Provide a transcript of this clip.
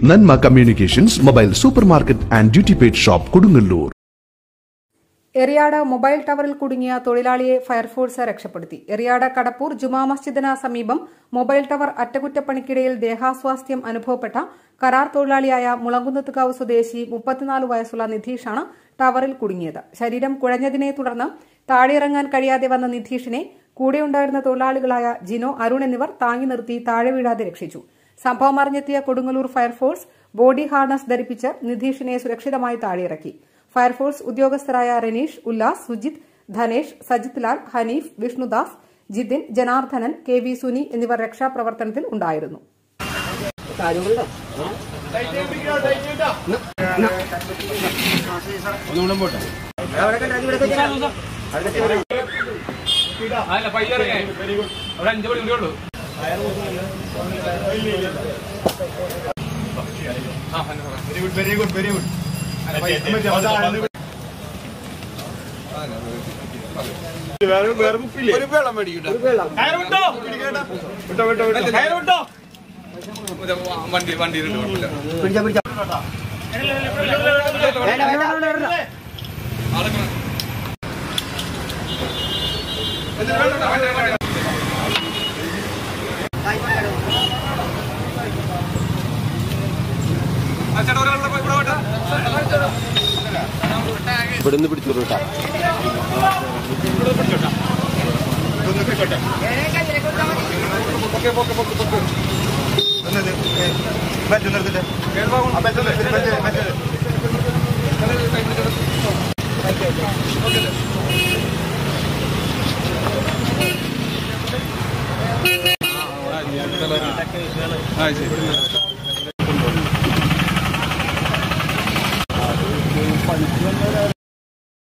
നന്മ communications mobile super market and duty paid shop Kodungallur Eriyad mobile ടവറിൽ കുടുങ്ങിയ തൊഴിലാളിയെ ഫയർഫോഴ്സ് രക്ഷപ്പെടുത്തി എറിയാട് കടപ്പൂർ ജുമാ മസ്ജിദിന് സമീപം മൊബൈൽ ടവർ അറ്റകുറ്റപ്പണിക്കിടയിൽ ദേഹാസ്വാസ്ഥ്യം അനുഭവപ്പെട്ട കരാർ തൊഴിലാളിയായ മുളങ്കുന്നത്തുകാവ് സ്വദേശി മുപ്പത്തിനാല് വയസ്സുള്ള നിധീഷാണ് ടവറിൽ കുടുങ്ങിയത് ശരീരം കുഴഞ്ഞതിനെ തുടർന്ന് താഴെയിറങ്ങാൻ കഴിയാതെ വന്ന നിധീഷിനെ കൂടെയുണ്ടായിരുന്ന തൊഴിലാളികളായ ജിനോ അരുൺ എന്നിവർ താങ്ങി നിർത്തി താഴെ വീഴാതെ രക്ഷിച്ചു സംഭവം അറിഞ്ഞെത്തിയ കൊടുങ്ങല്ലൂർ ഫയർഫോഴ്സ് ബോഡി ഹാർനസ് ധരിപ്പിച്ച് നിധീഷിനെ സുരക്ഷിതമായി താഴെയിറക്കി ഫയർഫോഴ്സ് ഉദ്യോഗസ്ഥരായ റെനീഷ് ഉല്ലാസ് സുജിത് ധനേഷ് സജിത് ലാൽ ഹനീഫ് വിഷ്ണുദാസ് ജിതിൻ ജനാർദ്ദനൻ കെ വി സുനി എന്നിവർ രക്ഷാപ്രവർത്തനത്തിൽ ഉണ്ടായിരുന്നു അല്ല പയ്യറങ്ങേ അവിടെ അഞ്ചു മണി ഉള്ളൂ very good very good very good വേറെ വേറെ ബുക്കില്ലേ ഒരു വെള്ളം മേടിക്കട്ടെ കയറുണ്ടോ വിട്ടോ വിട്ടോ വിട്ടോ കയറുണ്ടോ വണ്ടി വണ്ടി ഇവിടുന്ന് പിടിച്ചു കേട്ടാ ആ ശരി